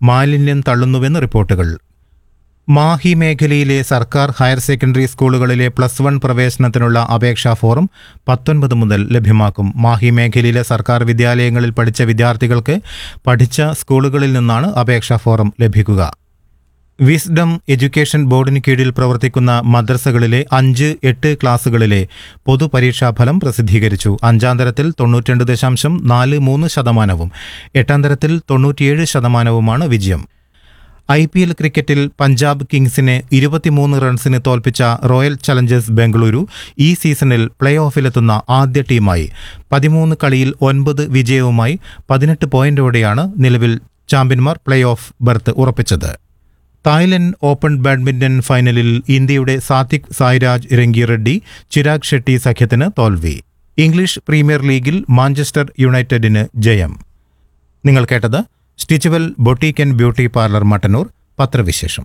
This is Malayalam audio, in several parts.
മാലിന്യം തള്ളുന്നുവെന്ന് റിപ്പോർട്ടുകൾ മാഹി മേഖലയിലെ സർക്കാർ ഹയർ സെക്കൻഡറി സ്കൂളുകളിലെ പ്ലസ് വൺ പ്രവേശനത്തിനുള്ള അപേക്ഷാ ഫോറം പത്തൊൻപത് മുതൽ ലഭ്യമാക്കും മാഹി മേഖലയിലെ സർക്കാർ വിദ്യാലയങ്ങളിൽ പഠിച്ച വിദ്യാർത്ഥികൾക്ക് പഠിച്ച സ്കൂളുകളിൽ നിന്നാണ് അപേക്ഷാ ഫോറം ലഭിക്കുക വിസ്ഡം എഡ്യൂക്കേഷൻ ബോർഡിന് കീഴിൽ പ്രവർത്തിക്കുന്ന മദ്രസകളിലെ അഞ്ച് എട്ട് ക്ലാസുകളിലെ പൊതുപരീക്ഷാഫലം പ്രസിദ്ധീകരിച്ചു അഞ്ചാം തരത്തിൽ തൊണ്ണൂറ്റിരണ്ട് ദശാംശം നാല് മൂന്ന് ശതമാനവും എട്ടാം തരത്തിൽ തൊണ്ണൂറ്റിയേഴ് ശതമാനവുമാണ് വിജയം ഐ പി എൽ ക്രിക്കറ്റിൽ പഞ്ചാബ് കിങ്സിനെ ഇരുപത്തിമൂന്ന് റൺസിന് തോൽപ്പിച്ച റോയൽ ചലഞ്ചേഴ്സ് ബംഗളൂരു ഈ സീസണിൽ പ്ലേ ഓഫിലെത്തുന്ന ആദ്യ ടീമായി പതിമൂന്ന് കളിയിൽ ഒൻപത് വിജയവുമായി പതിനെട്ട് പോയിന്റോടെയാണ് നിലവിൽ ചാമ്പ്യന്മാർ പ്ലേ ഓഫ് ബർത്ത് ഉറപ്പിച്ചത് തായ്ലൻഡ് ഓപ്പൺ ബാഡ്മിന്റൺ ഫൈനലിൽ ഇന്ത്യയുടെ സാത്വിക് സായ്രാജ് രംഗിറെഡ്ഡി ചിരാഗ് ഷെട്ടി സഖ്യത്തിന് തോൽവി ഇംഗ്ലീഷ് പ്രീമിയർ ലീഗിൽ മാഞ്ചസ്റ്റർ യുണൈറ്റഡിന് ജയം നിങ്ങൾ കേട്ടത് Stitch Well boutique and beauty parlour Mattannur പത്രവിശേഷം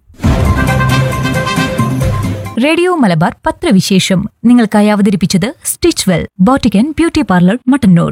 റേഡിയോ മലബാർ പത്രവിശേഷം നിങ്ങൾക്കായി അവതരിപ്പിച്ചത് stitch well boutique and beauty parlour Mattannur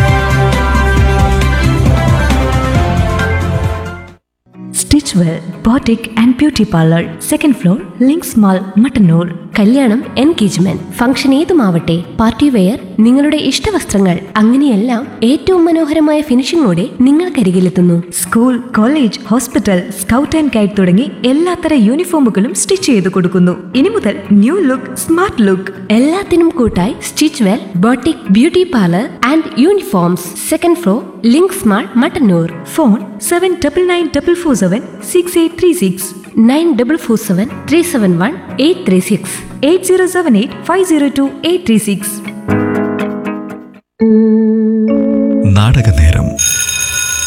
stitch well boutique and beauty parlour second floor links mall Mattannur കല്യാണം എൻഗേജ്മെന്റ് ഫംഗ്ഷൻ ഏതുമാവട്ടെ പാർട്ടി വെയർ നിങ്ങളുടെ ഇഷ്ടവസ്ത്രങ്ങൾ അങ്ങനെയെല്ലാം ഏറ്റവും മനോഹരമായ ഫിനിഷിംഗോടെ നിങ്ങൾക്കരികിലെത്തുന്നു school college hospital scout and guide തുടങ്ങി എല്ലാത്തര യൂണിഫോമുകളും സ്റ്റിച്ച് ചെയ്ത് കൊടുക്കുന്നു ഇനി മുതൽ ന്യൂ ലുക്ക് സ്മാർട്ട് ലുക്ക് എല്ലാത്തിനും കൂട്ടായി stitch well boutique beauty parlour and uniforms second floor links mall Mattannur phone seven double nine double four seven six eight three six nine double four seven three seven one eight three six eight zero seven eight five zero two eight three six നാടകനേരം